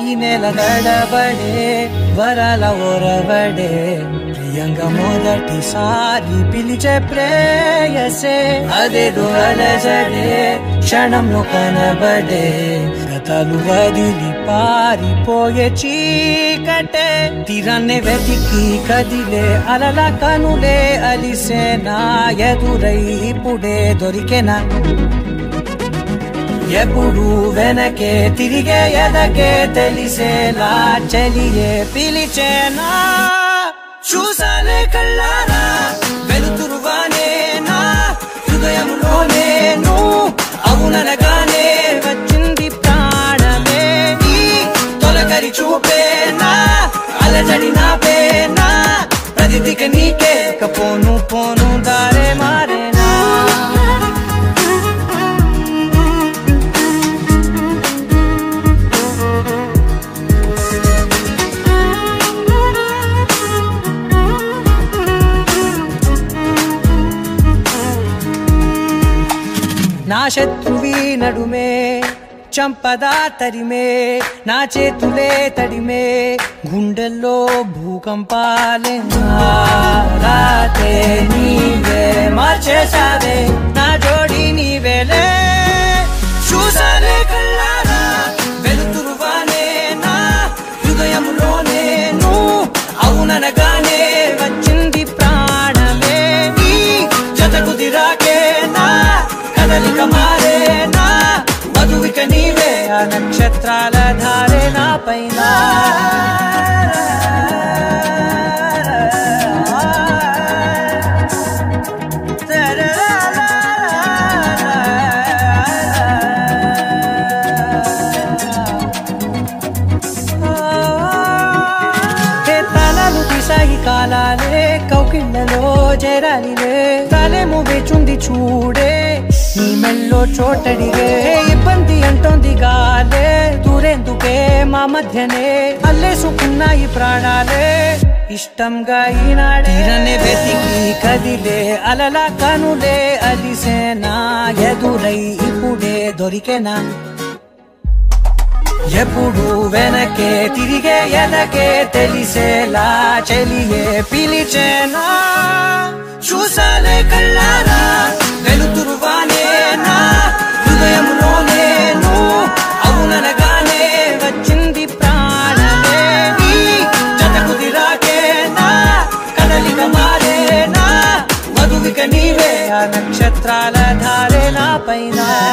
ఈ నెల గడబడే వరాల ఓరవడే ప్రియంగా మొదటిసారి పిలిచే ప్రేయసే అదేదో అలజడే క్షణంలో కనబడే గతాలు వదిలి పారిపోయే చీకటే తీరాన్నే వెతికి కదిలే అలల కనులే అలిసే నా ఎదురై ఇప్పుడే దొరికెనా ఎప్పుడు వెనకే తిరిగే ఎదకే తెలిసేలా చెలియే పిలిచేనా చూసాలే కళ్ళారా వెలుతురువానే నా హృదయంలో నేను అవుననగానే వచ్చింది ప్రాణమే నీ తొలకరి చూపేనా అలజడి నా పేనా ప్రతిదిక నీకే పోను పోను దారే మారేనా నా శత్రువి నడుమే చంపదా తరిమే నా చేతులే తడిమే గుండెల్లో భూకంపాలే రాతే నీవే మార్చేసావే నా జోడి నీవేలే చూసాలే కళ్ళారా వెలుతురువానే నా హృదయంలో నేను అవుననగానే వచ్చింది ప్రాణమే నీ జతకు దిరాకే నా కదలిక మారేనా మధువిక నీవే ఆ నక్షత్రాల ధారే నా పైన హే తాళాలు తీసాయి కాలాలే కౌకిళ్ళలో చేరాలిలే తాలేమో వేచుంది చూడే నీ మెల్లో చోటడిగే ఇబ్బంది అంటోంది గాలే దూరేందుకే మా మధ్యనే అల్లేసుకున్నాయి ప్రాణాలే ఇష్టంగా ఈనాడే తీరనే వెతికి కదిలే అలల కనులే అలిసేనా ఎదురై ఇప్పుడే దొరికెనా ఎప్పుడు వెనకే తిరిగే ఎదకే తెలిసేలా చెలియే పిలిచేనా చూసాలే కళ్ళారా వెలుతురువానే నా హృదయంలో నేను అవుననగానే వచ్చింది ప్రాణమే నీ జతకు దిరాకే నా కదలిక మారేనా మధువిక నీవే ఆ నక్షత్రాల ధారే నా పైన